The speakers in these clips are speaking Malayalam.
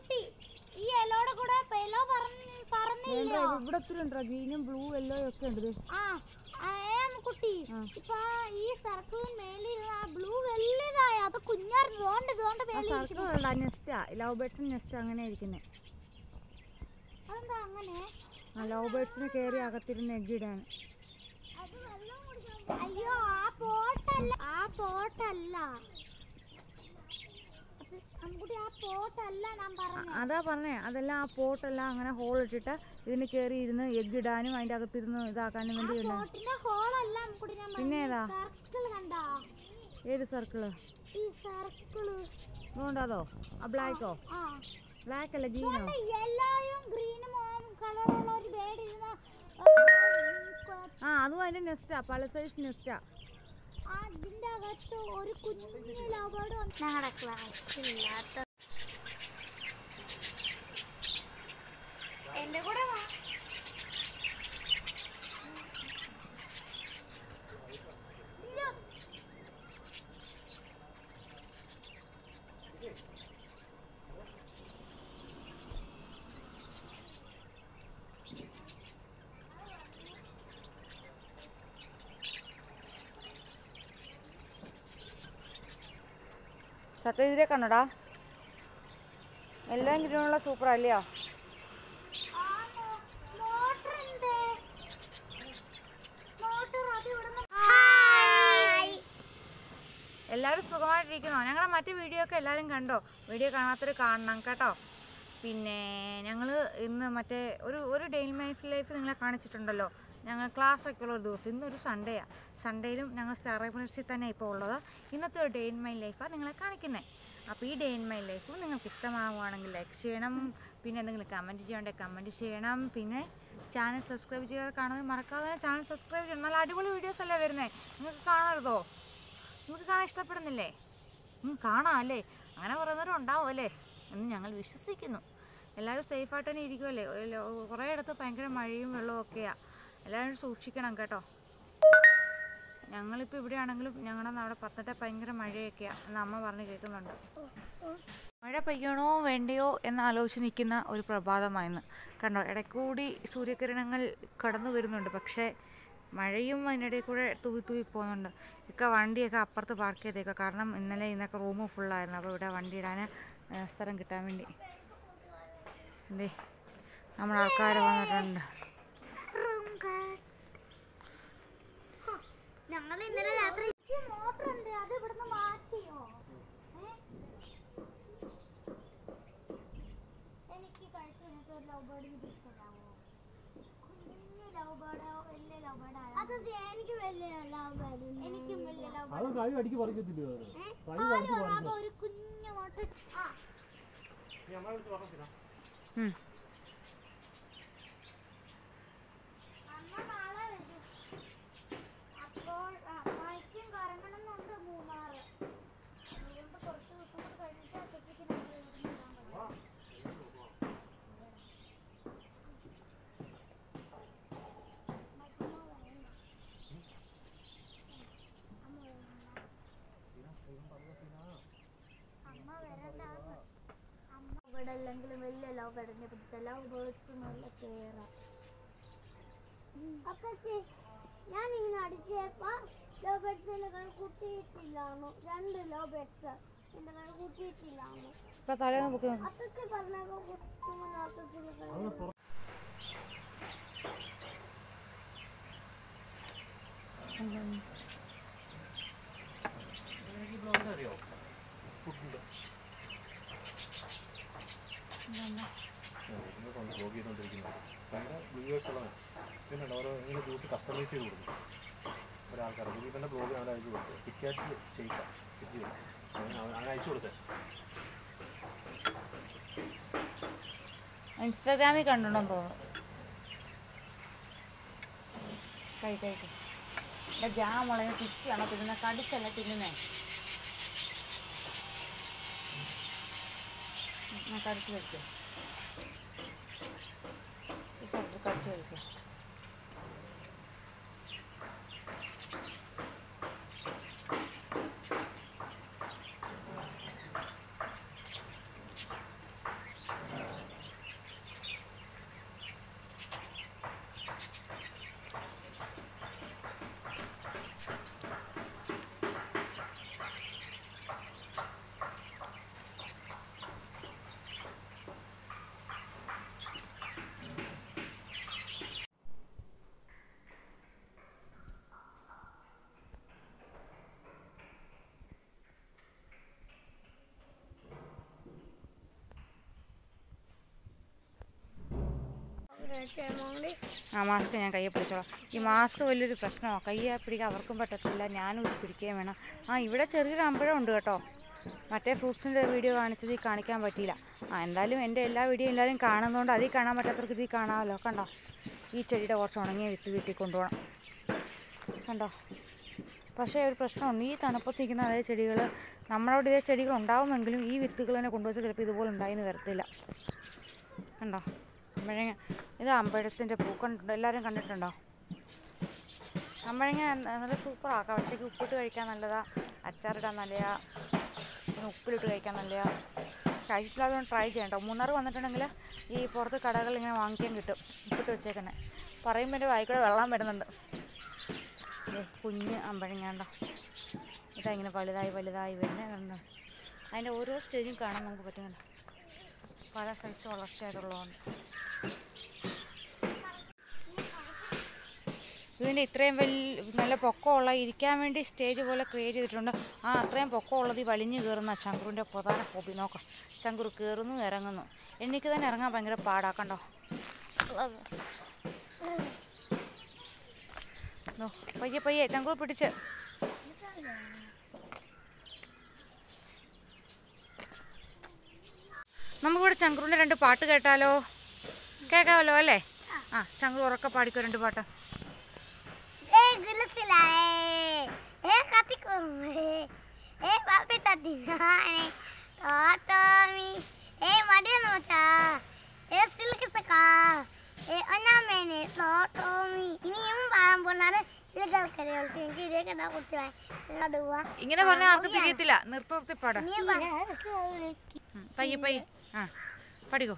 കുട്ടി ഈ എലോടെ കൂടെ എലോ പറഞ്ഞ് പറഞ്ഞില്ലോ ഇവിടെ ഒത്തിരി ഉണ്ടോ ഗ്രീനും ബ്ലൂ യെല്ലോ ഒക്കെ ഉണ്ട് ദേ. ആ കുട്ടി ആ. ഇപ്പൊ ഈ സർക്കിളിൽ മേലിരുന്ന ആ ബ്ലൂ വലുതായി അത് കുഞ്ഞായിരുന്നു തോണ്ട് തോണ്ട് ആ മേലിൽ സർക്കിൾ ഉള്ള നെസ്റ്റാ ലവ് ബേർഡ്സിന് നെസ്റ്റ് അങ്ങനെ ഇരിക്കുന്നത് അതെന്താ അങ്ങനെ ആ ലവ് ബേർഡ്സിന് കയറി അകത്തിരുന്ന് എഗ്ഗ് ഇടാൻ അയ്യോ ആ പോട്ടല്ല ആ പോട്ടല്ല അത് അമ്മുകുട്ടി ആ പോട്ടല്ല ഞാൻ പറഞ്ഞത് അതാ പറഞ്ഞേ അതെല്ലാം ആ പോട്ടെല്ലാം അങ്ങനെ ഹോൾ ഇട്ടിട്ട് ഇതിന് കയറി ഇരുന്ന് എഗ്ഗ് ഇടാനും അതിൻ്റെ അകത്തിരുന്ന് ഇതാക്കാനും വേണ്ടി ഉള്ള പോട്ടിന്റെ ഹോളല്ല അമ്മുകുട്ടി ഞാൻ പിന്നെ ഏതാ സർക്കിൾ കണ്ടാ ഏത് സർക്കിള് ഈ സർക്കിള് അതുകൊണ്ടതോ ആ ബ്ലാക്കോ ആ ബ്ലാക്ക് അല്ല ഗ്രീനോ യെല്ലോയും ഗ്രീനും കളറുള്ള ഒരു ബേഡ് ഇരുന്ന ആ അതും അതിൻ്റെ നെസ്റ്റാ പല സൈസ് നെസ്റ്റാ അതിന്റെ അകത്ത് ഒരു കുഞ്ഞു ലവോട് ഞങ്ങളുടെ ക്ലാസ്സില്ലാത്ത എന്റെ കൂടെ വാ ഇല്ല. സത്യജിതിരെ കണ്ണടാ എല്ലാം ഗ്രീനുള്ള സൂപ്പർ അല്ലയോ ആ മോ- മോട്ടറുണ്ട്. മോട്ടർ അത് ഇവിടുന്ന് എല്ലാവരും സുഖമായിട്ടിരിക്കുന്നോ ഞങ്ങളുടെ മറ്റു വീഡിയോ ഒക്കെ എല്ലാവരും കണ്ടോ വീഡിയോ കാണാത്തവർ കാണണം കേട്ടോ പിന്നെ ഞങ്ങൾ ഇന്ന് മറ്റേ ഒരു ഒരു ഡെയിലി ലൈഫ് ലൈഫ് നിങ്ങളെ കാണിച്ചിട്ടുണ്ടല്ലോ ഞങ്ങൾ ക്ലാസ് ഒക്കെ ഉള്ള ഒരു ദിവസം ഇന്നൊരു സൺഡേയാണ് സൺഡേയിലും ഞങ്ങൾ സ്റ്റാർ റൈബിൾസിൽ തന്നെ ഇപ്പോൾ ഉള്ളത് ഇന്നത്തെ ഒരു ഡേ ഇൻ മൈ ലൈഫാണ് നിങ്ങളെ കാണിക്കുന്നത് അപ്പോൾ ഈ ഡേ ഇൻ മൈ ലൈഫ് നിങ്ങൾക്ക് ഇഷ്ടമാവുകയാണെങ്കിൽ ലൈക്ക് ചെയ്യണം പിന്നെ എന്തെങ്കിലും കമൻറ്റ് ചെയ്യണമെങ്കിൽ കമൻറ്റ് ചെയ്യണം പിന്നെ ചാനൽ സബ്സ്ക്രൈബ് ചെയ്യാതെ കാണുന്നത് മറക്കാതെ തന്നെ ചാനൽ സബ്സ്ക്രൈബ് ചെയ്യണം നല്ല അടിപൊളി വീഡിയോസ് അല്ലേ വരുന്നത് നിങ്ങൾക്ക് കാണരുതോ നിങ്ങൾക്ക് കാണാൻ ഇഷ്ടപ്പെടുന്നില്ലേ ഉം, കാണാം അല്ലേ അങ്ങനെ പറയുന്നവരും ഉണ്ടാവും അല്ലേ എന്ന് ഞങ്ങൾ വിശ്വസിക്കുന്നു എല്ലാവരും സേഫായിട്ട് തന്നെ ഇരിക്കുമല്ലേ കുറേ ഇടത്ത് ഭയങ്കര മഴയും വെള്ളവും ഒക്കെയാണ് എല്ലാവരും സൂക്ഷിക്കണം കേട്ടോ ഞങ്ങളിപ്പോൾ ഇവിടെയാണെങ്കിലും ഞങ്ങളുടെ അവിടെ പത്തട്ട ഭയങ്കര മഴയൊക്കെയാണ് എന്ന് അമ്മ പറഞ്ഞ് കേൾക്കുന്നുണ്ട് മഴ പെയ്യണോ വേണ്ടയോ എന്ന് ആലോചിച്ച് നിൽക്കുന്ന ഒരു പ്രഭാതമായിരുന്നു കണ്ടോ ഇടയ്ക്കൂടി സൂര്യകിരണങ്ങൾ കടന്നു വരുന്നുണ്ട് പക്ഷേ മഴയും അതിനിടയിൽ കൂടെ തൂവി തൂവി പോകുന്നുണ്ട് ഇക്ക വണ്ടിയൊക്കെ അപ്പുറത്ത് പാർക്ക് ചെയ്തേക്കുക കാരണം ഇന്നലെ ഇന്നൊക്കെ റൂം ഫുള്ളായിരുന്നു അപ്പോൾ ഇവിടെ വണ്ടി ഇടാൻ ഏ, സ്ഥലം കിട്ടാൻ വേണ്ടി എന്തേ നമ്മുടെ ആൾക്കാർ വന്നിട്ടുണ്ട് ഞങ്ങൾ ഇന്നലെ രാത്രി മോട്ടർ ഉണ്ട് അത് ഇവിടുന്ന് മാറ്റിയോ ഏ? എനിക്ക് കഴിച്ചു ഒരു ലവ് ബേർഡിന് പിടിച്ചതാവോ കുഞ്ഞു ലവ് ബേർഡോ വലിയ ലവ് ബേർഡ് അത് എനിക്ക് വലിയ ലവ് ബേർഡ് എനിക്കും വലിയ ലവ് അത് കൈ അടിക്ക് പറിക്കത്തില്ലയോ അത്? കൈ ബേർഡ് അടിക്ക് പറിക്കും ഒരു കുഞ്ഞു മോട്ടർ ആ നീ അമ്മയെ വിളിച്ച് പറഞ്ഞില്ല ഉം. അമ്മ നാളെ വരും അപ്പോൾ അമ്മായിക്കും കറങ്ങണമെന്നുണ്ട് മൂന്നാറ് അതുകൊണ്ട് കുറച്ച് ദിവസം കൂടി കഴിഞ്ഞിട്ട് അപ്പത്തേക്ക് ഞങ്ങൾ ഇവിടുന്ന് ഇടാൻ പറ്റും അമ്മ വരണ്ടാന്ന് അമ്മ ഇവിടെ അല്ലെങ്കിലും വലിയ ലവ് ബേർഡിനെ പിടിച്ച ലവ് ബേർഡ്സ് നല്ല കെയറാ അപ്പച്ചി ഞാൻ ഇങ്ങനെ അടിച്ചപ്പോ ലവ് ബേർഡ്സിന്റെ കൈ കുട്ടിയിട്ടില്ലാന്നു രണ്ട് ലവ് ബേർഡ്സ് എന്റെ കൈ കുട്ടിയിട്ടില്ലാന്നു ഇപ്പം തലേന്ന് ബുക്ക് നോക്കാം അപ്പച്ചി പറഞ്ഞപ്പോ കുട്ടുമ്പോൾ അപ്പച്ചിന്റെ കൈ എനിക്ക് ബ്ലോഗ് അറിയോ ഫുഡിൻ്റെ ബ്ലോഗ് ചെയ്തുകൊണ്ടിരിക്കുന്നത് ഭയങ്കര വ്യൂവേഴ്സ് ഉള്ളതാണ് പിന്നെ ഓരോ ഇങ്ങനെ ജ്യൂസ് കസ്റ്റമൈസ് ചെയ്ത് കൊടുക്കും ഒരാൾക്കാർ ദിലീപൻ്റെ ബ്ലോഗ് അവൻ അയച്ചു കൊടുത്തു ടിക്കറ്റ് ചെയ്യിക്കാം ഫിറ്റ് ചെയ്യും അവൻ അയച്ചു കൊടുത്തേ ഇൻസ്റ്റാഗ്രാമിൽ കണ്ടിട്ടുണ്ടെന്ന് തോന്നുന്നു കഴി കഴിക്കും എൻ്റെ ജാം വളരെ തിരിച്ചാണോ തിന്നുന്നത് കടിച്ചല്ല തിന്നുന്നേ ഞാൻ കടിച്ച് കഴിക്കും കടിച്ച് കഴിക്കും ക്ഷമോണ്ട് ആ മാസ്ക് ഞാൻ കയ്യെ പിടിച്ചോളാം ഈ മാസ്ക് വലിയൊരു പ്രശ്നമാണ് കയ്യെ പിടിക്കാൻ അവർക്കും പറ്റത്തില്ല ഞാനും ഇത് പിടിക്കുകയും വേണം ആ ഇവിടെ ചെറിയൊരു അമ്പഴം ഉണ്ട് കേട്ടോ മറ്റേ ഫ്രൂട്ട്സിൻ്റെ വീഡിയോ കാണിച്ചത് ഈ കാണിക്കാൻ പറ്റിയില്ല ആ എന്തായാലും എൻ്റെ എല്ലാ വീഡിയോ എല്ലാവരും കാണുന്നതുകൊണ്ട് അതിൽ കാണാൻ പറ്റാത്തവർക്ക് ഇതിൽ കാണാമല്ലോ കണ്ടോ ഈ ചെടിയുടെ കുറച്ച് ഉണങ്ങിയ വിത്ത് വീട്ടിൽ കൊണ്ടുപോകണം കണ്ടോ പക്ഷേ ഒരു പ്രശ്നമുണ്ട് ഈ തണുപ്പത്ത് നിൽക്കുന്ന അതേ ചെടികൾ നമ്മളവിടെ ഇതേ ചെടികൾ ഉണ്ടാവുമെങ്കിലും ഈ വിത്തുകൾ തന്നെ കൊണ്ടുവച്ച് ചിലപ്പോൾ ഇതുപോലെ ഉണ്ടായിന്ന് വരത്തില്ല കണ്ടോ അമ്പഴങ്ങ ഇത് അമ്പഴത്തിൻ്റെ പൂ കണ്ടിട്ടുണ്ടോ എല്ലാവരും കണ്ടിട്ടുണ്ടോ അമ്പഴങ്ങ ന- നല്ല സൂപ്പറാക്കാം പക്ഷേ ഉപ്പിട്ട് കഴിക്കാൻ നല്ലതാ അച്ചാറിടാൻ നല്ലതാ പിന്നെ ഉപ്പിലിട്ട് കഴിക്കാൻ നല്ലതാ കഴിച്ചിട്ടില്ല അതൊന്ന് ട്രൈ ചെയ്യണ്ടോ മൂന്നാർ വന്നിട്ടുണ്ടെങ്കിൽ ഈ പുറത്ത് കടകളിൽ ഇങ്ങനെ വാങ്ങിക്കാൻ കിട്ടും ഉപ്പിട്ട് വെച്ചേക്കന്നെ പറയുമ്പോൾ എൻ്റെ വായിക്കൂടെ വെള്ളം വരുന്നുണ്ട് ദേ കുഞ്ഞ് അമ്പഴങ്ങാണ്ടോ ഇതാ ഇങ്ങനെ വലുതായി വലുതായി വരുന്നത് കണ്ടോ അതിൻ്റെ ഓരോ സ്റ്റേജും കാണാൻ നമുക്ക് പറ്റുന്നുണ്ട് പല സൈസ് വളർച്ചയായിട്ടുള്ളതുകൊണ്ട് ഇതിൻ്റെ ഇത്രയും വലിയ നല്ല പൊക്കമുള്ള ഇരിക്കാൻ വേണ്ടി സ്റ്റേജ് പോലെ ക്രിയേറ്റ് ചെയ്തിട്ടുണ്ട് ആ അത്രയും പൊക്കമുള്ളത് ഈ വലിഞ്ഞു കയറുന്ന ചങ്കുറിൻ്റെ പ്രധാന ഹോബി നോക്കാം ചങ്കുറ് കയറുന്നു ഇറങ്ങുന്നു എനിക്ക് തന്നെ ഇറങ്ങാൻ ഭയങ്കര പാടാക്കണ്ടോ നോ, പയ്യെ പയ്യെ ചങ്കുറ് പിടിച്ച് നമുക്കിവിടെ ചങ്കുറിൻ്റെ രണ്ട് പാട്ട് കേട്ടാലോ കേൾക്കാമല്ലോ അല്ലേ ആ ചങ്കുറ് ഉറക്കെ പാടിക്കോ രണ്ട് പാട്ട് ഏ ഗുലത്തിലായേ ഏ കത്തിക്കുമ്മേ ഏ പാപ്പി തട്ടിനാനെ തോട്ടോമി ഏ മടിയ നോച്ചാ ഏ സിൽക്ക് സക്കാ ഏ ഒന്നാമേനെ തോട്ടോമി ഇനിയും പാടാൻ പോകുന്നത് ഇലകൾക്കരകൾക്ക് എനിക്ക് ഇതേ കണ്ടാ കുത്തി വാ ഇങ്ങനെ പറഞ്ഞാൽ ആർക്കും തിരിയത്തില്ല നിർത്തി നിർത്തി പാടാ ഇനിയും ഉം, പയ്യെ പയ്യെ ആ പഠിക്കോ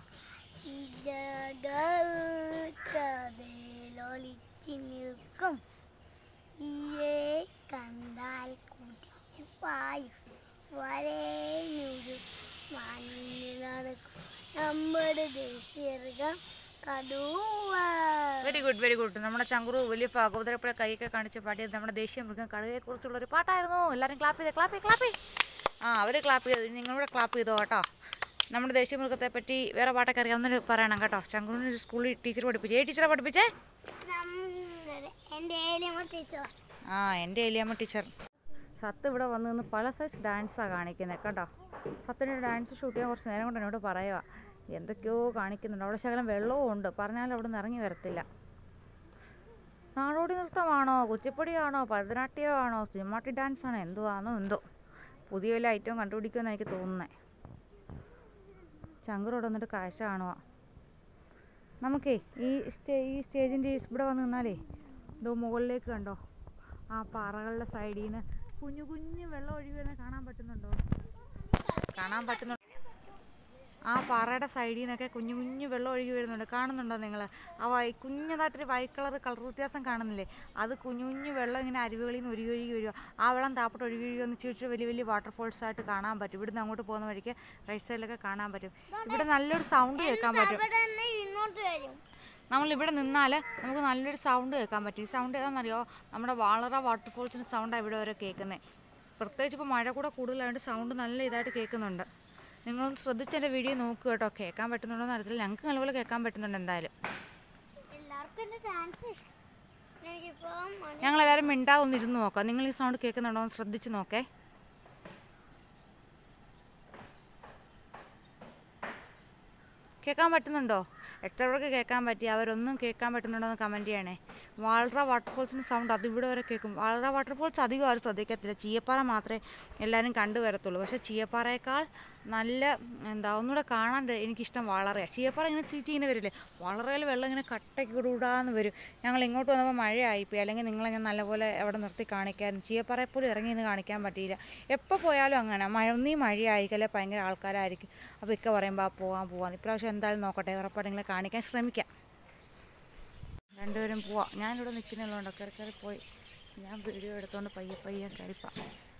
ഇലകൾക്കതിലൊളിച്ചു നിൽക്കും ഈയെ കണ്ടാൽ കുടിച്ചു പായും വരേനൊരു മണ്ണിൽ നടക്കും നമ്മുടെ ദേശീയർഗം കടുവ വെരി ഗുഡ് വെരി ഗുഡ് നമ്മുടെ ചങ്കുറു വലിയ ഭാഗവതരപ്പുഴ കൈയൊക്കെ കാണിച്ച് പാടിയത് നമ്മുടെ ദേശീയ മൃഗം കടുവയെ കുറിച്ചുള്ള ഒരു പാട്ടായിരുന്നു എല്ലാവരും ക്ലാപ്പ് ചെയ്തേ ക്ലാപ്പ് ക്ലാപ്പ് ആ അവർ ക്ലാപ്പ് ചെയ്തു നിങ്ങളൂടെ ക്ലാപ്പ് ചെയ്തോ കേട്ടോ നമ്മുടെ ദേശീയ മൃഗത്തെ പറ്റി വേറെ പാട്ടൊക്കെ അറിയാവുന്നവർ പറയണം കേട്ടോ ചങ്കുറിന് സ്കൂളിൽ ടീച്ചർ പഠിപ്പിച്ചേ ഏ ടീച്ചറെ പഠിപ്പിച്ചേ നമ്മുടെ എൻ്റെ ഏലിയമ്മ ടീച്ചർ ആ എൻ്റെ എലിയമ്മ ടീച്ചർ സത്ത് ഇവിടെ വന്ന് നിന്ന് പല സൈസ് ഡാൻസാണ് കാണിക്കുന്നത് കേട്ടോ സത്തിൻ്റെ ഡാൻസ് ഷൂട്ട് ചെയ്യാൻ കുറച്ച് നേരം കൊണ്ട് എന്നോട് പറയുക എന്തൊക്കെയോ കാണിക്കുന്നുണ്ട് അവിടെ ശകലം വെള്ളവും ഉണ്ട് പറഞ്ഞാൽ അവിടെ നിന്ന് ഇറങ്ങി വരത്തില്ല നാടോടി നൃത്തമാണോ കുച്ചിപ്പുടിയാണോ ഭരതനാട്യമാണോ സിനിമാട്ടി ഡാൻസ് ആണോ എന്തുവാണോ എന്തോ പുതിയ വല്ല ഐറ്റം കണ്ടുപിടിക്കുമെന്ന് എനിക്ക് തോന്നുന്നത് ശങ്കറോട് വന്നിട്ട് കാഴ്ച കാണുക നമുക്കേ ഈ സ്റ്റേ ഈ സ്റ്റേജിൻ്റെ ഇവിടെ വന്ന് നിന്നാലേ ഇതോ മുകളിലേക്ക് കണ്ടോ ആ പാറകളുടെ സൈഡിൽ നിന്ന് കുഞ്ഞു കുഞ്ഞു വെള്ളം ഒഴുകി വരുന്നത് കാണാൻ പറ്റുന്നുണ്ടോ കാണാൻ പറ്റുന്നു ആ പാറയുടെ സൈഡിൽ നിന്നൊക്കെ കുഞ്ഞു കുഞ്ഞു വെള്ളം ഒഴുകി വരുന്നുണ്ട് കാണുന്നുണ്ടോ നിങ്ങൾ ആ വൈ കുഞ്ഞതായിട്ടൊരു വൈറ്റ് കളർ കളർ വ്യത്യാസം കാണുന്നില്ലേ അത് കുഞ്ഞു കുഞ്ഞു വെള്ളം ഇങ്ങനെ അരുവികളിൽ നിന്ന് ഒഴുകി ഒഴുകി വരിക ആ വെള്ളം താപ്പോട്ട് ഒഴുകി ഒഴുകി വന്ന് ചുറ്റും വലിയ വലിയ വാട്ടർഫോൾസ് ആയിട്ട് കാണാൻ പറ്റും ഇവിടുന്ന് അങ്ങോട്ട് പോകുന്ന വഴിക്ക് റൈറ്റ് സൈഡിലൊക്കെ കാണാൻ പറ്റും ഇവിടെ നല്ലൊരു സൗണ്ട് കേൾക്കാൻ പറ്റും അവിടെ നിന്ന് ഇങ്ങോട്ട് വരും നമ്മൾ ഇവിടെ നിന്നാൽ നമുക്ക് നല്ലൊരു സൗണ്ട് കേൾക്കാൻ പറ്റും ഈ സൗണ്ട് ഏതാണെന്നറിയോ നമ്മുടെ വാളറ വാട്ടർഫോൾസിൻ്റെ സൗണ്ടാണ് ഇവിടെ വരെ കേൾക്കുന്നത് പ്രത്യേകിച്ച് ഇപ്പോൾ മഴ കൂടെ കൂടുതലായതുകൊണ്ട് സൗണ്ട് നല്ല ഇതായിട്ട് കേൾക്കുന്നുണ്ട് നിങ്ങളൊന്ന് ശ്രദ്ധിച്ച് എൻ്റെ വീഡിയോ നോക്കുക കേട്ടോ കേൾക്കാൻ പറ്റുന്നുണ്ടോ എന്ന് അറിയത്തില്ല ഞങ്ങൾക്ക് നല്ലപോലെ കേൾക്കാൻ പറ്റുന്നുണ്ട് എന്തായാലും എല്ലാവർക്കും എൻ്റെ ഡാൻസ് എനിക്കിപ്പം മണി ഞങ്ങളെല്ലാവരും മിണ്ടാ ഒന്ന് ഇരുന്ന് നോക്കാം നിങ്ങൾ ഈ സൗണ്ട് കേൾക്കുന്നുണ്ടോ എന്ന് ശ്രദ്ധിച്ച് നോക്കേ കേൾക്കാൻ പറ്റുന്നുണ്ടോ എത്ര പേർക്ക് കേൾക്കാൻ പറ്റി അവരൊന്നും കേൾക്കാൻ പറ്റുന്നുണ്ടോ എന്ന് കമൻറ്റ് ചെയ്യണേ വാളറ വാട്ടർഫോൾസിൻ്റെ സൗണ്ട് അത് ഇവിടെ വരെ കേൾക്കും വാളറ വാട്ടർഫോൾസ് അധികം ആരും ശ്രദ്ധിക്കത്തില്ല ചീയപ്പാറ മാത്രമേ എല്ലാവരും കണ്ടു വരത്തുള്ളൂ പക്ഷേ ചീയപ്പാറയേക്കാൾ നല്ല എന്താ ഒന്നുകൂടെ കാണാൻ ര- എനിക്കിഷ്ടം വളറയാണ് ചീയപ്പാറ ഇങ്ങനെ ചീറ്റി ഇങ്ങനെ വരില്ലേ വളറയിൽ വെള്ളം ഇങ്ങനെ കട്ടയ്ക്ക് കൂടാന്ന് വരും ഞങ്ങൾ ഇങ്ങോട്ട് വന്നപ്പോൾ മഴയായിപ്പോയി അല്ലെങ്കിൽ നിങ്ങളെ ഞാൻ നല്ലപോലെ അവിടെ നിർത്തി കാണിക്കാനും ചീയപ്പാറയെ പോലും ഇറങ്ങി നിന്ന് കാണിക്കാൻ പറ്റിയില്ല എപ്പോൾ പോയാലും അങ്ങനെ മഴ ഒന്നീ മഴയായിരിക്കും അല്ലെങ്കിൽ ഭയങ്കര ആൾക്കാരായിരിക്കും അപ്പോൾ ഇക്ക പറയുമ്പോൾ ആ പോകാൻ പോകാം ഇപ്രാവശ്യം എന്തായാലും നോക്കട്ടെ ഉറപ്പായിട്ട് നിങ്ങളെ കാണിക്കാൻ ശ്രമിക്കാം രണ്ടുപേരും പോവാം ഞാനിവിടെ നിൽക്കുന്നുള്ളതുകൊണ്ട് കയറി കയറി പോയി ഞാൻ വീഡിയോ എടുത്തോണ്ട് പയ്യെ പയ്യെ കയറിപ്പാം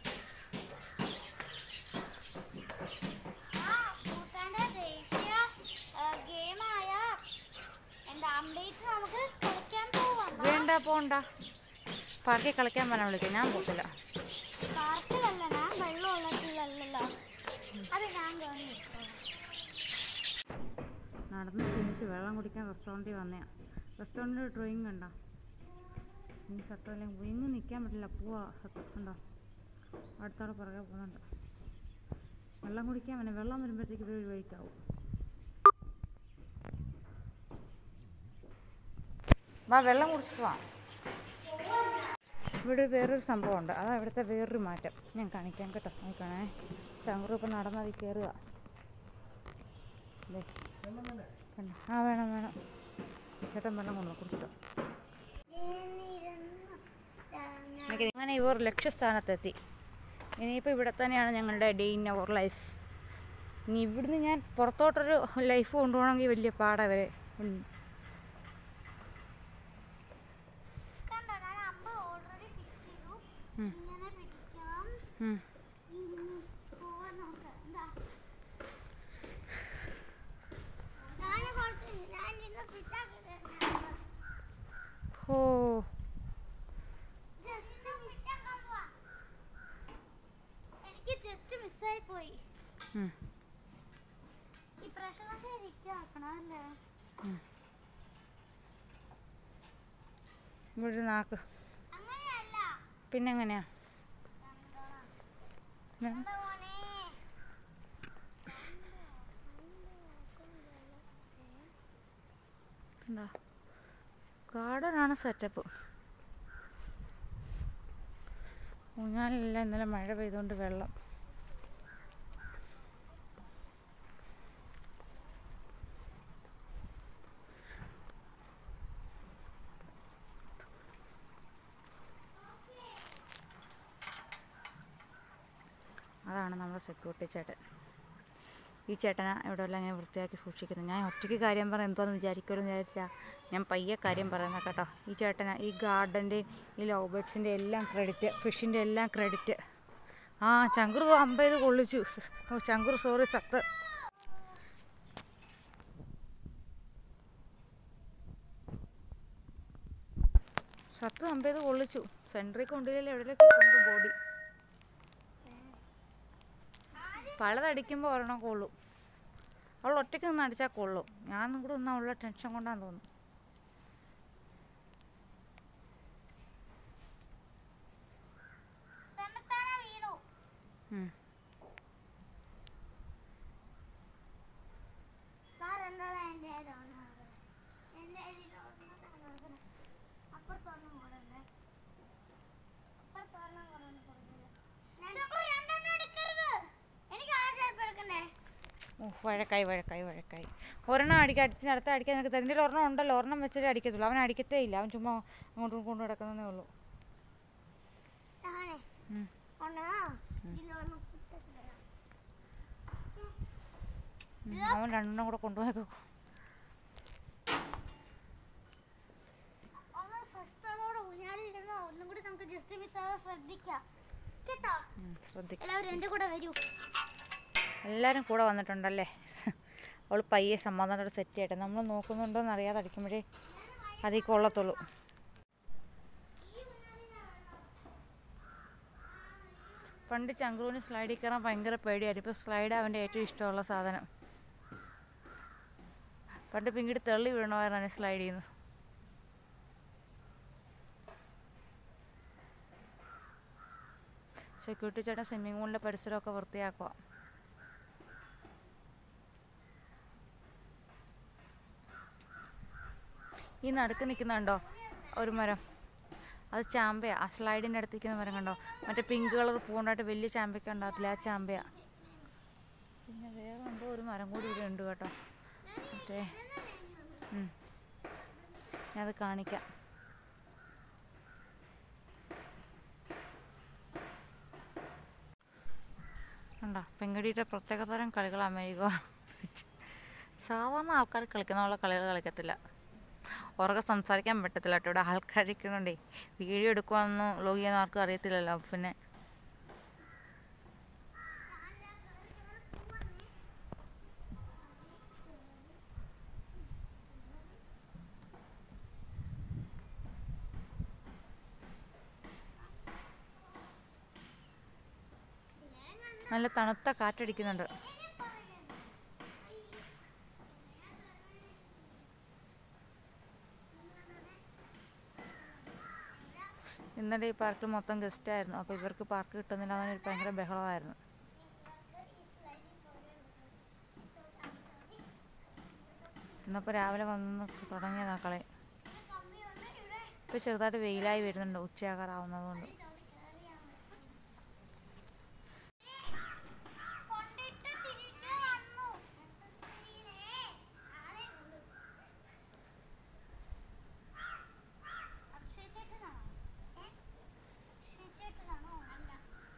ഭൂട്ടാന്റെ ദേശീയ ഗെയിമായ എന്താ അമ്പേറ്റ് നമുക്ക് കളിക്കാൻ പോവാം വേണ്ട പോണ്ട പാർക്കിൽ കളിക്കാൻ പറഞ്ഞാൽ വിളിക്കാം ഞാൻ പോകത്തില്ല പാർക്കിലല്ല ഞാൻ വെള്ളമുള്ളതിലല്ലല്ലോ അത് ഞാൻ തോന്നി നടന്ന് ക്ഷീണിച്ച് വെള്ളം കുടിക്കാൻ കഴിക്കാൻ റെസ്റ്റോറൻറ്റിൽ വന്നതാണ് റെസ്റ്റോറൻറ്റിൽ ഡ്രോയിങ് കണ്ടോ ഈ സത്യം എങ്ങും നിൽക്കാൻ പറ്റില്ല പോവാ സത്യം കണ്ടോ അടുത്താൾ പുറകെ പോകുന്നുണ്ട് വെള്ളം കുടിക്കാൻ വേണേ വെള്ളം വരുമ്പോഴത്തേക്ക് ഇവർ ഒരു വഴിക്കാവും വാ വെള്ളം കുടിച്ചിട്ട് വാ ഇവിടെ വേറൊരു സംഭവമുണ്ട് അതാ ഇവിടുത്തെ വേറൊരു മാറ്റം ഞാൻ കാണിക്കാം കേട്ടോ നോക്കണേ ചങ്കുറു ഇപ്പം നടന്നത് കയറുക ദേ. കണ്ടോ? ആ വേണം വേണം ചേട്ടൻ വെള്ളം കൊണ്ടു കുടിച്ചിട്ടോ അങ്ങനെ ഇവർ ലക്ഷ്യസ്ഥാനത്തെത്തി ഇനിയിപ്പോൾ ഇവിടെ തന്നെയാണ് ഞങ്ങളുടെ ഡേ ഇൻ അവർ ലൈഫ് ഇനി ഇവിടുന്ന് ഞാൻ പുറത്തോട്ടൊരു ലൈഫ് കൊണ്ടുപോകണമെങ്കിൽ വലിയ പാടാ വരെ ഉണ്ട് കണ്ടോ ഞാൻ അമ്പ ഓൾറെഡി ഫിക്സ് ചെയ്തു ഉം. ഇങ്ങനെ പിടിക്കണം ഉം. ഇനി പോവാൻ നോക്കാം എന്താ ഞാൻ കുറച്ച് ഞാൻ ഇന്ന് ഫിറ്റാക്കി തരുന്നുണ്ട് ഓ ജസ്റ്റ് മിസ്സാക്കാൻ പോവാ എനിക്ക് ജസ്റ്റ് മിസ്സായി പോയി ഉം. ഈ പ്രശ്നം ശരിക്കാക്കണം അല്ലേ ഇവിടെ ഒരു നാക്ക് അങ്ങനെയല്ല പിന്നെ എങ്ങനെയാ കണ്ടോ? കണ്ടോ മോനെ? കണ്ടോ ഗാർഡനാണ് സെറ്റപ്പ് ഊഞ്ഞാലില്ല ഇന്നലെ മഴ പെയ്തുകൊണ്ട് വെള്ളം അതാണ് നമ്മുടെ സെക്യൂരിറ്റി ചേട്ടൻ ഈ ചേട്ടനാ ഇവിടെ എല്ലാം ഇങ്ങനെ വൃത്തിയാക്കി സൂക്ഷിക്കുന്നത് ഞാൻ ഒറ്റയ്ക്ക് കാര്യം പറയാൻ എന്തോന്ന് വിചാരിക്കുമല്ലോ എന്ന് വിചാരിച്ചാൽ ഞാൻ പയ്യെ കാര്യം പറയുന്നത് കേട്ടോ ഈ ചേട്ടനാ ഈ ഗാർഡൻ്റെ ഈ ലവ് ബേഡ്സിൻ്റെ എല്ലാം ക്രെഡിറ്റ് ഫിഷിൻ്റെ എല്ലാം ക്രെഡിറ്റ് ആ ചങ്കുർ അമ്പത് കൊള്ളിച്ചു ഓ ചങ്കുർ സോറി സത്ത് സത്ത് അമ്പത് കൊള്ളിച്ചു സെൻട്രിൽ കൊണ്ടുപോയില്ല എവിടെയൊക്കെ കൊണ്ടു ബോഡി പലതടിക്കുമ്പോൾ ഒരെണ്ണം കൊള്ളും അവൾ ഒറ്റയ്ക്ക് നിന്ന് അടിച്ചാൽ കൊള്ളും ഞാനും കൂടെ നിന്ന് അവളുടെ ടെൻഷൻ കൊണ്ടാന്ന് തോന്നുന്നു തന്നെത്താനെ വീണു ഉം. സാർ എന്താണ് എൻ്റെ ലോണാണ് എൻ്റെ ലോണാണ് അപ്പുറത്തൊന്നും കൂടല്ലേ അപ്പുറത്തൊന്നും കൂടെ കൊടുക്കില്ല രണ്ടെണ്ണം എടുക്കരുത് എനിക്ക് ആ ചിലപ്പോൾ എടുക്കണ്ടേ ഓ വഴക്കായി വഴക്കായി വഴക്കായി ഒരെണ്ണം അടിക്കാൻ അടിച്ച് അടുത്ത അടിക്കാൻ നിനക്ക് തരുന്നതിൽ ഒരെണ്ണം ഉണ്ടല്ലോ ഒരെണ്ണം വെച്ചിട്ട് അടിക്കത്തുള്ളൂ അവൻ അടിക്കത്തേ ഇല്ല അവൻ ചുമ്മാ അങ്ങോട്ടും കൊണ്ടു കിടക്കുന്നതേ ഉള്ളൂ ആണേ ഉം. ഒന്നാ ഇതിലൊന്നും കിട്ടത്തില്ല ഉം, അവൻ രണ്ടെണ്ണം കൂടെ കൊണ്ടുപോയേക്കും ഒന്ന് സ്വസ്ഥതയോടെ ഊഞ്ഞാലിരുന്ന് ഒന്നും കൂടി നമുക്ക് ജസ്റ്റ് മിസ്സാകാതെ ശ്രദ്ധിക്കാം കേട്ടോ ശ്രദ്ധിക്കും എല്ലാവരും എൻ്റെ കൂടെ വരൂ എല്ലാവരും കൂടെ വന്നിട്ടുണ്ടല്ലേ അവൾ പയ്യെ സമാധാനത്തോടെ സെറ്റ് ചെയ്യട്ടെ നമ്മൾ നോക്കുന്നുണ്ടോ എന്ന് അറിയാതെ അടിക്കുമ്പോഴേ അതിൽ കൊള്ളത്തുള്ളൂ പണ്ട് ചങ്ക്രൂവിന് സ്ലൈഡിൽ കയറാൻ ഭയങ്കര പേടിയായിരുന്നു ഇപ്പോൾ സ്ലൈഡ് അവൻ്റെ ഏറ്റവും ഇഷ്ടമുള്ള സാധനം പണ്ട് പിന്നീട് തെള്ളി വീണമായിരുന്നു സ്ലൈഡിൽ നിന്ന് സെക്യൂരിറ്റി ചേട്ടൻ സ്വിമ്മിംഗ് പൂളിൻ്റെ പരിസരമൊക്കെ വൃത്തിയാക്കുക ഈ നടുക്ക് നിൽക്കുന്നുണ്ടോ ഒരു മരം അത് ചാമ്പയാ ആ സ്ലൈഡിൻ്റെ അടുത്ത് നിൽക്കുന്ന മരം കണ്ടോ മറ്റേ പിങ്ക് കളർ പൂണ്ടായിട്ട് വലിയ ചാമ്പയ്ക്ക ഉണ്ടാകത്തില്ല ആ ചാമ്പയാ പിന്നെ വേറെ എന്തോ ഒരു മരം കൂടി ഇവിടെ ഉണ്ട് കേട്ടോ മറ്റേ ഉം. ഞാനത് കാണിക്കാം കണ്ടോ പെങ്കടിയുടെ പ്രത്യേകതരം കളികൾ അമേരിക്ക സാധാരണ ആൾക്കാർ കളിക്കുന്ന പോലെ കളികൾ കളിക്കത്തില്ല ഉറക്കെ സംസാരിക്കാൻ പറ്റത്തില്ല കേട്ടോ ഇവിടെ ആൾക്കാരിക്കുന്നുണ്ടേ വീഡിയോ എടുക്കുവാന്നോ വ്ലോഗ് ചെയ്യാനോ ആർക്കും അറിയത്തില്ലല്ലോ അപ്പൊ പിന്നെ നല്ല തണുത്ത കാറ്റടിക്കുന്നുണ്ട് ഇന്നലെ ഈ പാർക്കിൽ മൊത്തം ഗസ്റ്റ് ആയിരുന്നു അപ്പോൾ ഇവർക്ക് പാർക്ക് കിട്ടുന്നില്ല എന്നൊരു ഭയങ്കര ബഹളമായിരുന്നു ഇന്നിപ്പോൾ രാവിലെ വന്ന് തുടങ്ങിയതാ കളി ഇപ്പോൾ ചെറുതായിട്ട് വെയിലായി വരുന്നുണ്ട് ഉച്ചയാകാറാവുന്നതുകൊണ്ട് കൊണ്ടിട്ട് തിരിച്ചു വന്നു അക്ഷയ് ചേട്ടനാണോ അക്ഷയ് ചേട്ടനാണോ അല്ല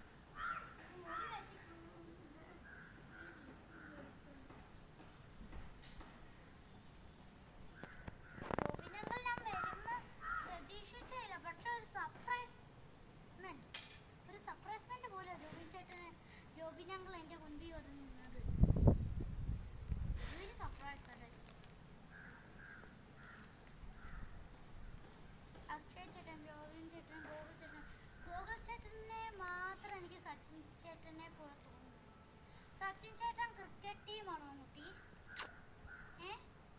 ഗോപിനങ്ങൾ ഞാൻ വരുന്ന പ്രതീക്ഷിച്ചില്ല പക്ഷെ ഒരു സർപ്രൈസ് ഒരു സർപ്രൈസ്മെന്റ് പോലെ ജോബിൻ ചേട്ടന് ജോബിൻ അങ്കിൾ എന്റെ മുൻപിൽ വന്ന് നിന്നത് ഇതൊരു സർപ്രൈസ് അല്ലേ അക്ഷയ് ചേട്ടൻ ജോബിൻ ചേട്ടൻ ഗോകുൽ ചേട്ടൻ ഗോകുൽ ചേട്ടനെ മാത്രം എനിക്ക് സച്ചിൻ ചേട്ടനെ പോലെ തോന്നുന്നു സച്ചിൻ ചേട്ടൻ ക്രിക്കറ്റ് ടീമാണോ കുട്ടി ഏ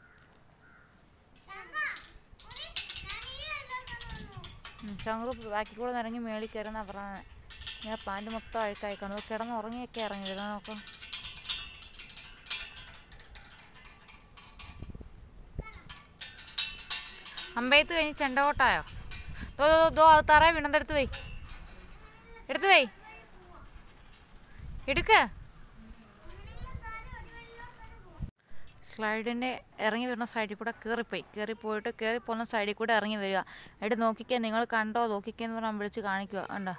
ചങ്ങറ് ബാക്കി കൂടെ നിന്ന് ഇറങ്ങി മേളിൽ കയറുന്ന പറഞ്ഞത് ഞാൻ പാൻറ് മൊത്തം അഴുക്കായി കാണും കിടന്ന് ഉറങ്ങിയൊക്കെ ഇറങ്ങി വരുന്നത് നോക്കാം അമ്പയത്ത് കഴിഞ്ഞ് ചെണ്ടകോട്ടായോ ദോ ദോ, ദോ അത് തറ വീണെടുത്ത് വൈ എടുത്ത് വൈ എടുക്ക സ്ലൈഡിൻ്റെ ഇറങ്ങി വരുന്ന സൈഡിൽ കൂടെ കയറിപ്പോയി കയറി പോയിട്ട് കയറി പോകുന്ന സൈഡിൽ കൂടെ ഇറങ്ങി വരിക എന്നിട്ട് നോക്കിക്കേ നിങ്ങൾ കണ്ടോ നോക്കിക്കേ എന്ന് പറഞ്ഞാൽ വിളിച്ച് കാണിക്കുക കണ്ടോ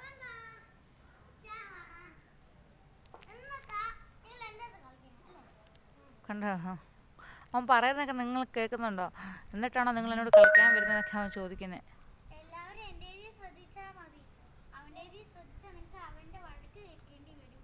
കണ്ടോ ആ. അവൻ പറയുന്നതൊക്കെ നിങ്ങൾ കേൾക്കുന്നുണ്ടോ എന്നിട്ടാണോ നിങ്ങൾ എന്നോട് കളിക്കാൻ വരുന്നതൊക്കെ അവൻ ചോദിക്കുന്നത് എല്ലാവരും എന്റെ രീതി ശ്രദ്ധിച്ചാൽ മതി അവന്റെ രീതി ശ്രദ്ധിച്ചാൽ നിങ്ങൾക്ക് അവന്റെ വഴക്ക് കേൾക്കേണ്ടി വരും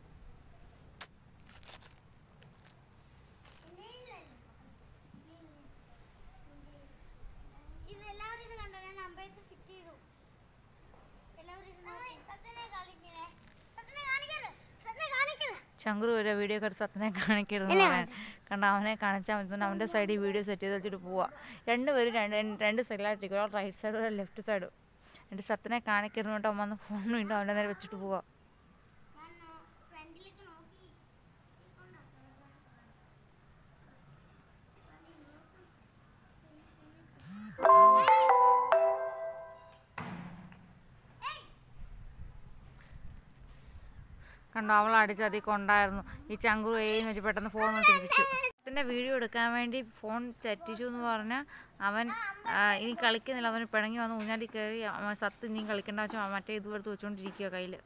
ഇത് എല്ലാവരും ഇത് കണ്ടോ ഞാൻ അമ്പയത്ത് ഫിറ്റ് ചെയ്തു എല്ലാവരും ഇത് നോക്കി സത്യനെ കാണിക്കണേ സത്യനെ കാണിക്കരുത് സത്യനെ കാണിക്കരുത് ശങ്കുർ ഒരു വീഡിയോ ഒക്കെ എടുത്ത് സത്യനെ കാണിക്കരുത് എന്നെ പറയാൻ കണ്ട അവനെ കാണിച്ചാൽ മതി അവൻ്റെ സൈഡിൽ വീഡിയോ സെറ്റ് ചെയ്ത് വെച്ചിട്ട് പോവാ രണ്ടുപേരും രണ്ട് രണ്ട് രണ്ട് സൈഡിലായിട്ടിരിക്കും ഒരാൾ റൈറ്റ് സൈഡും ഒരാൾ ലെഫ്റ്റ് സൈഡും എന്നിട്ട് സത്യനെ കാണിക്കരുന്നുണ്ട് അവൻ വന്ന് ഫോൺ വീണ്ടും അവൻ്റെ നേരെ വെച്ചിട്ട് പോവാ ഞാൻ ഫ്രണ്ടിലേക്ക് നോക്കി കണ്ടോ അവൾ അടിച്ചതി കൊണ്ടായിരുന്നു ഈ ചങ്കുർ ഏന്ന് വെച്ച് പെട്ടെന്ന് ഫോൺ തിരിച്ചു സത്യൻ്റെ വീഡിയോ എടുക്കാൻ വേണ്ടി ഫോൺ ചറ്റിച്ചു എന്ന് പറഞ്ഞാൽ അവൻ ആ, ഇനി കളിക്കുന്നില്ല അവൻ പിണങ്ങി വന്ന് ഊഞ്ഞാലി കയറി അവൻ സത്ത് ഇനി കളിക്കേണ്ട വെച്ചാൽ മറ്റേ ഇതുപോലത്ത് വെച്ചുകൊണ്ടിരിക്കുക കയ്യിൽ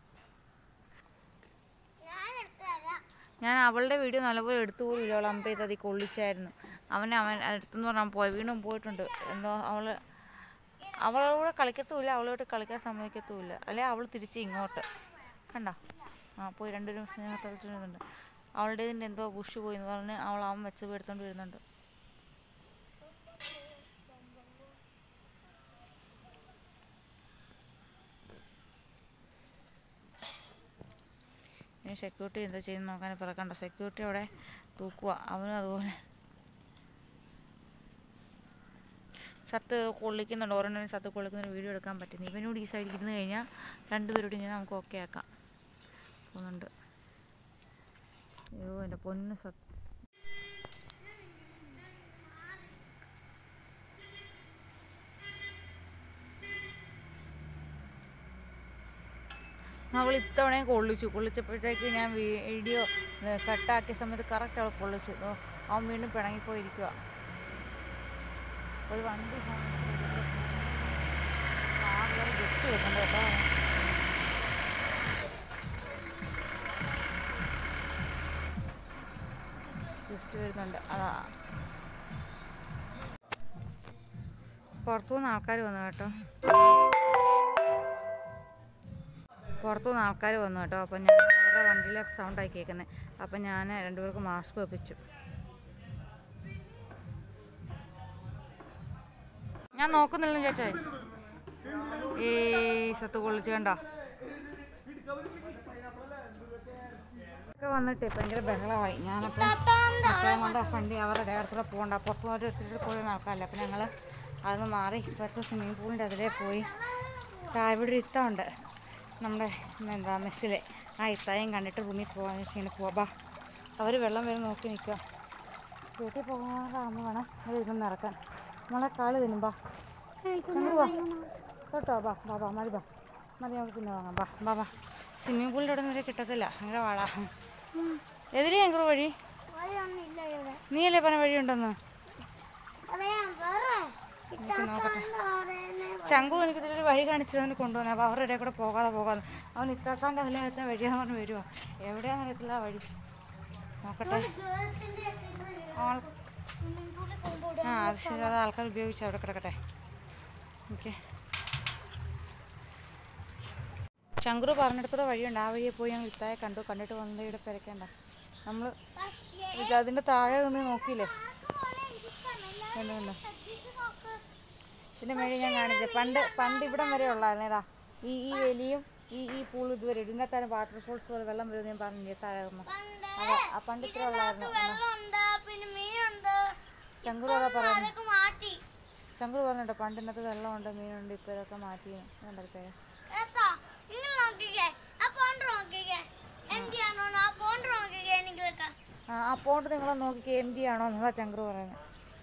ഞാൻ എടുത്തു തരാം ഞാൻ അവളുടെ വീഡിയോ നല്ലപോലെ എടുത്തു പോലും ഇല്ല അവൾ അമ്പത് അതി കൊള്ളിച്ചായിരുന്നു അവനെ അവൻ എടുത്തെന്ന് പറഞ്ഞാൽ പോയി വീണ്ടും പോയിട്ടുണ്ട് എന്തോ അവള് അവളോട് കളിക്കത്തുമില്ല അവളോട്ട് കളിക്കാൻ സമ്മതിക്കത്തുമില്ല അല്ലെ അവൾ തിരിച്ച് ഇങ്ങോട്ട് കണ്ടോ ആ പോയി രണ്ടുപേരും സ്നേഹം കളിച്ചിരുന്നുണ്ട് അവളുടെ ഇതിൻ്റെ എന്തോ ബുഷ് പോയി എന്ന് പറഞ്ഞ് അവൾ അവൻ വെച്ച് പോയി എടുത്തോണ്ട് വരുന്നുണ്ട് ഇനി സെക്യൂരിറ്റി എന്താ ചെയ്യുന്നത് നോക്കാൻ പറക്കണ്ട സെക്യൂരിറ്റി അവിടെ തൂക്കുക അവനും അതുപോലെ സത്ത് കൊള്ളിക്കുന്നുണ്ട് ഒരെണ്ണം സത്ത് കൊള്ളിക്കുന്ന ഒരു വീഡിയോ എടുക്കാൻ പറ്റുന്നു ഇവനോട് ഈ സൈഡിൽ ഇരുന്ന് കഴിഞ്ഞാൽ രണ്ടുപേരോട് ഇങ്ങനെ നമുക്ക് ഓക്കെ ആക്കാം പോകുന്നുണ്ട് അയ്യോ എൻ്റെ പൊന്ന് സത്ത് അവൾ ഇത്തവണയും കൊള്ളിച്ചു കൊള്ളിച്ചപ്പോഴത്തേക്ക് ഞാൻ വീഡിയോ കട്ടാക്കിയ സമയത്ത് കറക്റ്റ് അവൾ കൊള്ളിച്ചു ദോ, അവൻ വീണ്ടും പിണങ്ങിപ്പോയിരിക്കുക ഒരു വണ്ടി ജസ്റ്റ് വെക്കണ്ട കേട്ടോ ജസ്റ്റ് വരുന്നുണ്ട് അതാ പുറത്തുനിന്ന് ആൾക്കാർ വന്നു കേട്ടോ പുറത്തുനിന്ന് ആൾക്കാർ വന്നു കേട്ടോ അപ്പം ഞാൻ അവരുടെ വണ്ടിയിലെ സൗണ്ടായി കേൾക്കുന്നത് അപ്പം ഞാൻ രണ്ടുപേർക്ക് മാസ്ക് വെപ്പിച്ചു ഞാൻ നോക്കുന്നില്ല ചേച്ചാ ഈ സത്ത് കൊള്ളിച്ച് കണ്ടോ ഒക്കെ വന്നിട്ട് ഭയങ്കര ബഹളമായി ഞാനപ്പം മക്കളെയും കൊണ്ട് വണ്ടി അവരുടെ അടുത്തൂടെ പോകണ്ട പുറത്തു പോയിട്ട് എടുത്തിട്ട് പോയിരുന്ന ആൾക്കാരല്ല അപ്പം ഞങ്ങൾ അതൊന്ന് മാറി ഇപ്പോഴത്തെ സ്വിമ്മിംഗ് പൂളിൻ്റെ അതിലേ പോയി ദാ ഇവിടെ ഒരു ഇത്ത ഉണ്ട് നമ്മുടെ എന്താ മെസ്സിലെ ആ ഇത്തായും കണ്ടിട്ട് റൂമിൽ പോകാൻ ഇങ്ങനെ പോവാ അവർ വെള്ളം വരെ നോക്കി നിൽക്കുക വീട്ടിൽ പോകാറാകുമ്പോൾ വേണം ഇവിടെ ഇരുന്ന് ഇറക്കാൻ നമ്മളെ കാല് തിന്നും ബാ ചങ്ങ് വാ കേട്ടോ ബാ ബാ ബാ മതി ബാ മതി നമുക്ക് പിന്നെ വാങ്ങാം ബാ ബാ ബാ സ്വിമ്മിംഗ് പൂളിൻ്റെ അവിടെ നിന്ന് കിട്ടത്തില്ല ഭയങ്കര വാടാ എതിരെ ഞങ്ങൾ വഴി വഴിയൊന്നുമില്ല ഇവിടെ നീയല്ലേ പറഞ്ഞ വഴിയുണ്ടെന്ന് അറിയാം വേറെ നമുക്ക് നോക്കട്ടെ പറയുന്നത് ചങ്കു എനിക്ക് ഇതിലൊരു വഴി കാണിച്ചതിന് കൊണ്ടുവന്നു അപ്പോൾ അവരുടെ ഇടയിൽ കൂടെ പോകാതെ പോകാതെ അവൻ ഇത്താത്താൻ്റെ അതിലകത്തെ വഴിയാന്ന് പറഞ്ഞ് വരുമോ എവിടെയാന്ന് അറിയത്തില്ല ആ വഴി നോക്കട്ടെ ഗേൾസിന്റെ ആൾ സ്വിമ്മിംഗ് പൂളിൽ പോകുമ്പോൾ ആ അത് ശരി അത് ആൾക്കാർ ഉപയോഗിച്ച് അവിടെ കിടക്കട്ടെ ഓക്കെ ശങ്കുറു പറഞ്ഞിടത്തൂടെ വഴിയുണ്ട് ആ വഴിയെ പോയി ഞങ്ങൾ ഇത്തായെ കണ്ടു കണ്ടിട്ട് വന്നത് ഇവിടെ തിരക്കേണ്ട നമ്മൾ പക്ഷേ ഇത് അതിൻ്റെ താഴെ നിന്ന് നോക്കിയില്ലേ അതുപോലെ ഇരിക്കണം എല്ലാവരും കണ്ടു കണ്ടു ശ്രദ്ധിച്ച് നോക്ക് ഇതിൻ്റെ മേളിൽ ഞാൻ കാണിച്ചത് പണ്ട് പണ്ട് ഇവിടം വരെ ഉള്ളതായിരുന്നു ഇതാ ഈ ഈ വലിയും ഈ ഈ പൂൾ ഇതുവരെ ഇതിൻ്റെ തന്നെ വാട്ടർഫോൾസ് പോലെ വെള്ളം വരുമെന്ന് ഞാൻ പറഞ്ഞില്ലേ താഴെ നിന്ന് പണ്ട് അതെ ആ പണ്ട് ഇത്ര ഉള്ളായിരുന്നു വെള്ളമുണ്ട് പിന്നെ മീനുണ്ട് ചങ്കുറു അതാ പറയുന്നത് അതൊക്കെ മാറ്റി ചങ്കുറു പറഞ്ഞിട്ടോ പണ്ട് ഇന്നത്തെ വെള്ളമുണ്ട് മീനുണ്ട് ഇപ്പോൾ ഇതൊക്കെ മാറ്റി കണ്ടൊക്കെ ഏത്താ നിങ്ങൾ നോക്കിക്കേ ആ പോണ്ട് നോക്കിക്കേ എം ഡി ആണോ ആ പോണ്ട് നോക്കിക്കേ എനിക്കൊക്കെ ആ ആ പോണ്ട് നിങ്ങളെ നോക്കി എം ഡി ആണോ എന്നതാ ചങ്കുറു പറയുന്നത്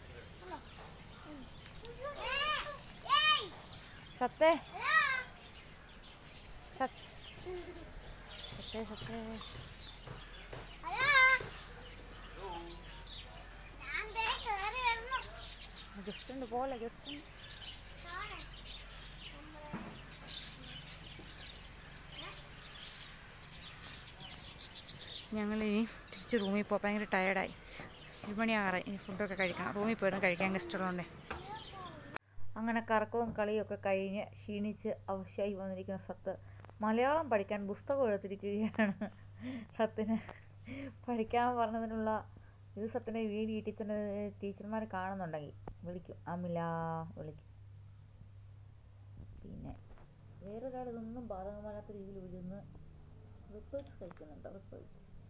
സത്തേ സത് സത്തേ സത്തേ ഞാൻ ദേ കേറി വരണം ഗസ്റ്റ് ഉണ്ട് പോലെ ഗസ്റ്റ് ഉണ്ട് ഞങ്ങളിനി തിരിച്ച് റൂമിൽ പോകാം ഭയങ്കര ടയർഡായി ഒരു മണിയാകാറായി ഇനി ഫുഡൊക്കെ കഴിക്കണം റൂമിൽ പോയിട്ട് കഴിക്കാൻ ഗസ്റ്റുകളുണ്ട് അങ്ങനെ കറക്കവും കളിയും ഒക്കെ കഴിഞ്ഞ് ക്ഷീണിച്ച് അവശയായി വന്നിരിക്കുന്ന സത്ത് മലയാളം പഠിക്കാൻ പുസ്തകം എടുത്തിരിക്കുകയാണ് സത്തിന് പഠിക്കാൻ പറഞ്ഞതിനുള്ള ഇത് സത്തിൻ്റെ വീഡിയോ ടീച്ചറിൻ്റെ ടീച്ചർമാർ കാണുന്നുണ്ടെങ്കിൽ വിളിക്കും അമില വിളിക്കും പിന്നെ വേറൊരാൾ ഇതൊന്നും ബാധകമല്ലാത്ത രീതിയിൽ വിളിന്ന് റിപ്പിൾസ് കഴിക്കുന്നുണ്ട് റിപ്പിൾസ്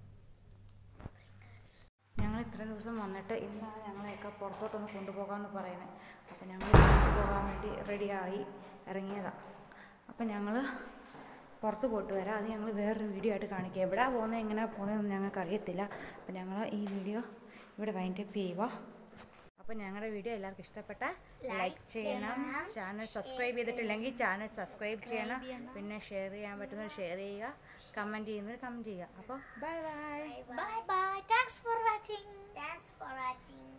ഞങ്ങൾ ഇത്ര ദിവസം വന്നിട്ട് ഇന്നാണ് ഞങ്ങളെയൊക്കെ പുറത്തോട്ടൊന്ന് കൊണ്ടുപോകാമെന്ന് പറയുന്നത് അപ്പം ഞങ്ങൾ പോകാൻ വേണ്ടി റെഡിയായി ഇറങ്ങിയതാണ് അപ്പം ഞങ്ങൾ പുറത്ത് പോയിട്ട് വരാം അത് ഞങ്ങൾ വേറൊരു വീഡിയോ ആയിട്ട് കാണിക്കാം എവിടെയാണ് പോകുന്നത് എങ്ങനെയാണ് പോകുന്നതെന്ന് ഞങ്ങൾക്ക് അറിയത്തില്ല അപ്പം ഞങ്ങൾ ഈ വീഡിയോ ഇവിടെ വൈൻഡപ്പ് ചെയ്യുക അപ്പം ഞങ്ങളുടെ വീഡിയോ എല്ലാവർക്കും ഇഷ്ടപ്പെട്ട ലൈക്ക് ചെയ്യണം ചാനൽ സബ്സ്ക്രൈബ് ചെയ്തിട്ടില്ലെങ്കിൽ ചാനൽ സബ്സ്ക്രൈബ് ചെയ്യണം പിന്നെ ഷെയർ ചെയ്യാൻ പറ്റുന്നവർ ഷെയർ ചെയ്യുക കമൻറ്റ് ചെയ്യുന്നവർ കമൻറ്റ് ചെയ്യുക അപ്പോൾ bye bye Bye bye. Thanks for watching. Thanks for watching.